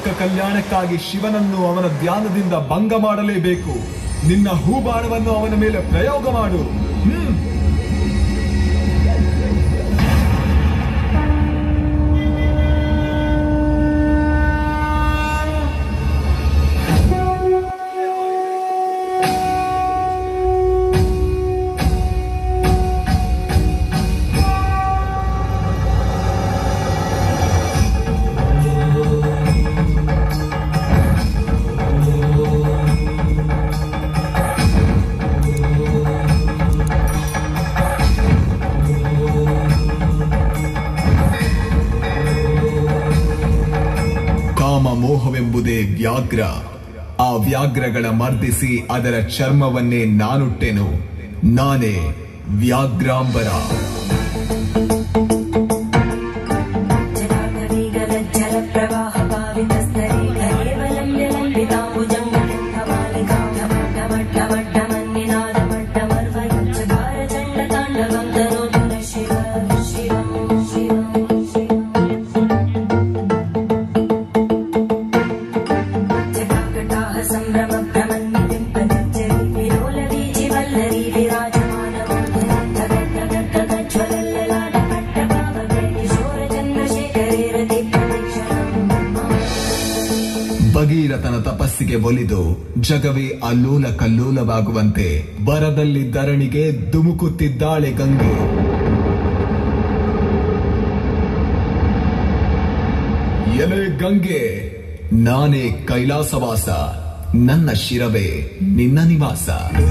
ಲೋಕ ಕಲ್ಯಾಣಕ್ಕಾಗಿ ಶಿವನನ್ನು ಅವನ ಧ್ಯಾನದಿಂದ ಭಂಗ ಮಾಡಲೇಬೇಕು ನಿನ್ನ ಹೂಬಾಣವನ್ನು ಅವನ ಮೇಲೆ ಪ್ರಯೋಗ ಮಾಡು ಹ್ಮ್ ಕಾಮ ಮೋಹವೆಂಬುದೇ ವ್ಯಾಘ್ರ ಆ ವ್ಯಾಘ್ರಗಳ ಮರ್ದಿಸಿ ಅದರ ಚರ್ಮವನ್ನೇ ನಾನುಟ್ಟೆನು ನಾನೇ ವ್ಯಾಘ್ರಾಂಬರ ಭಗೀರಥನ ತಪಸ್ಸಿಗೆ ಒಲಿದು ಜಗವೇ ಅಲ್ಲೋಲ ಕಲ್ಲೋಲವಾಗುವಂತೆ ಬರದಲ್ಲಿ ಧರಣಿಗೆ ಧುಮುಕುತ್ತಿದ್ದಾಳೆ ಗಂಗೆ ಎಲೆ ಗಂಗೆ ನಾನೇ ಕೈಲಾಸವಾಸ ನನ್ನ ಶಿರವೇ ನಿನ್ನ ನಿವಾಸ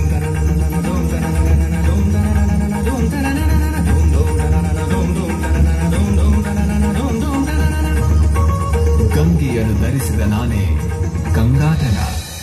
ಗಂಗೆಯನ್ನು ಧರಿಸಿದ ನಾನೇ ಗಂಗಾಧರ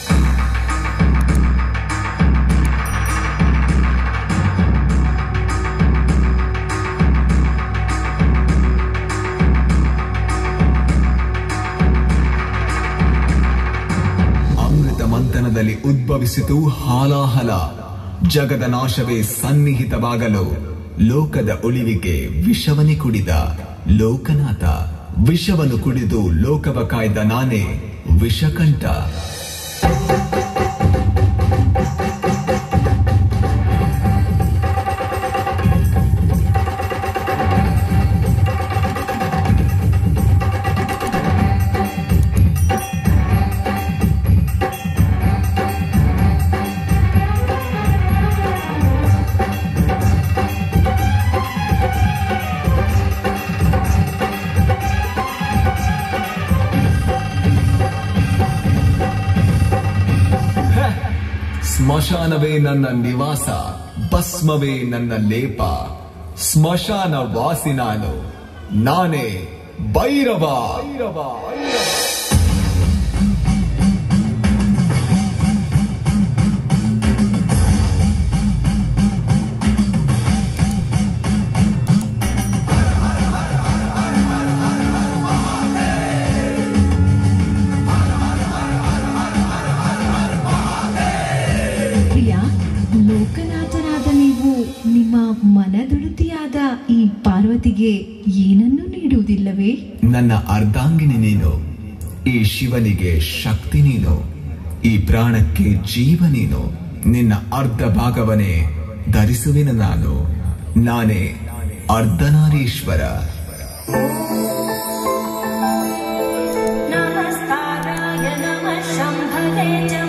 ಅಮೃತ ಮಂಥನದಲ್ಲಿ ಉದ್ಭವಿಸಿತು ಹಾಲಾಹಲ ಜಗದ ನಾಶವೇ ಸನ್ನಿಹಿತವಾಗಲು ಲೋಕದ ಉಳಿವಿಗೆ ವಿಷವನೆ ಕುಡಿದ ಲೋಕನಾಥ ವಿಷವನ್ನು ಕುಡಿದು ಲೋಕವ ಕಾಯ್ದ ನಾನೇ ವಿಷಕಂಠ ಸ್ಮಶಾನವೇ ನನ್ನ ನಿವಾಸ ಭಸ್ಮವೇ ನನ್ನ ಲೇಪ ಸ್ಮಶಾನ ವಾಸಿ ನಾನು ನಾನೇ ಭೈರವ ಪ್ರಿಯ ಲೋಕನಾಥನಾದ ನೀವು ನಿಮ್ಮ ಮನದುಡುತಿಯಾದ ಈ ಪಾರ್ವತಿಗೆ ಏನನ್ನೂ ನೀಡುವುದಿಲ್ಲವೇ ನನ್ನ ಅರ್ಧಾಂಗಿನಿ ನೀನು ಈ ಶಿವನಿಗೆ ಶಕ್ತಿ ನೀನು ಈ ಪ್ರಾಣಕ್ಕೆ ಜೀವ ನೀನು ನಿನ್ನ ಅರ್ಧ ಭಾಗವನ್ನೇ ಧರಿಸುವೆನು ನಾನು ನಾನೇ ಅರ್ಧನಾರೀಶ್ವರ नमस्ताराय नमः शम्भवे च